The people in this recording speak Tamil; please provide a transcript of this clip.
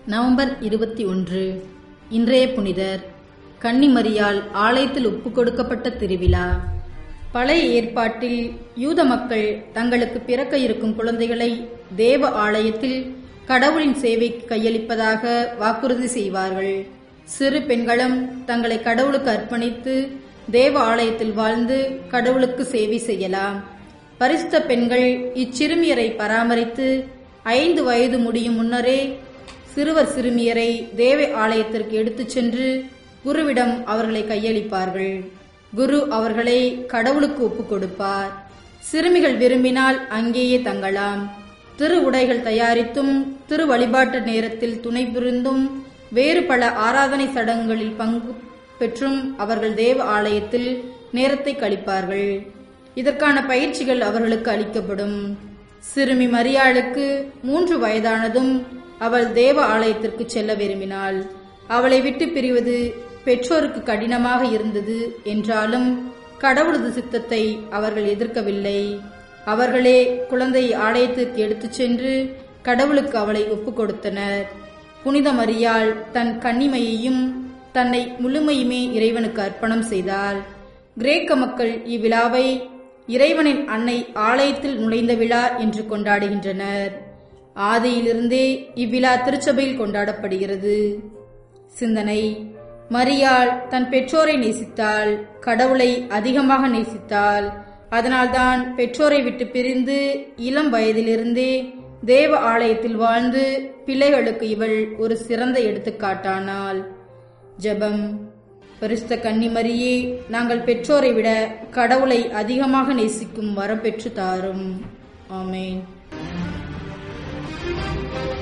நவம்பர் இருபத்தி ஒன்று இன்றைய புனிதர் கன்னிமரியால் ஆலயத்தில் ஒப்புக் கொடுக்கப்பட்ட திருவிழா பழைய ஏற்பாட்டில் யூத மக்கள் தங்களுக்கு பிறக்க இருக்கும் குழந்தைகளை தேவ ஆலயத்தில் கடவுளின் சேவைக்கு கையளிப்பதாக வாக்குறுதி செய்வார்கள் சிறு பெண்களும் தங்களை கடவுளுக்கு அர்ப்பணித்து தேவ ஆலயத்தில் வாழ்ந்து கடவுளுக்கு சேவை செய்யலாம் பரிசுத்த பெண்கள் இச்சிறுமியரை பராமரித்து ஐந்து வயது முடியும் முன்னரே சிறுவர் சிறுமியரை தேவ ஆலயத்திற்கு எடுத்துச் சென்று குருவிடம் அவர்களை கையளிப்பார்கள் குரு அவர்களை கடவுளுக்கு ஒப்புக் கொடுப்பார் சிறுமிகள் விரும்பினால் அங்கேயே தங்கலாம் திரு உடைகள் தயாரித்தும் திரு வழிபாட்டு நேரத்தில் துணை புரிந்தும் வேறு பல ஆராதனை சடங்குகளில் பங்கு பெற்றும் அவர்கள் தேவ ஆலயத்தில் நேரத்தை கழிப்பார்கள் இதற்கான பயிற்சிகள் அவர்களுக்கு அளிக்கப்படும் சிறுமி மரியாளுக்கு மூன்று வயதானதும் அவள் தேவ ஆலயத்திற்கு செல்ல விரும்பினாள் அவளை விட்டு பிரிவது பெற்றோருக்கு கடினமாக இருந்தது என்றாலும் கடவுளது சித்தத்தை அவர்கள் எதிர்க்கவில்லை அவர்களே குழந்தையை ஆலயத்திற்கு எடுத்துச் சென்று கடவுளுக்கு அவளை ஒப்புக் கொடுத்தனர் புனித மரியாள் தன் கன்னிமையையும் தன்னை முழுமையுமே இறைவனுக்கு அர்ப்பணம் செய்தாள் கிரேக்க மக்கள் இவ்விழாவை இறைவனின் அன்னை ஆலயத்தில் நுழைந்த விழா என்று கொண்டாடுகின்றனர் ஆதியிலிருந்தே இவ்விழா திருச்சபையில் கொண்டாடப்படுகிறது சிந்தனை மரியாள் தன் பெற்றோரை நேசித்தாள் கடவுளை அதிகமாக நேசித்தாள் அதனால்தான் பெற்றோரை விட்டு பிரிந்து இளம் வயதிலிருந்தே தேவ ஆலயத்தில் வாழ்ந்து பிள்ளைகளுக்கு இவள் ஒரு சிறந்த எடுத்துக்காட்டானாள் ஜெபம் பரிசுத்த கன்னிமரியே நாங்கள் பெற்றோரை விட கடவுளை அதிகமாக நேசிக்கும் வரம் பெற்று தாரும் ஆமேன்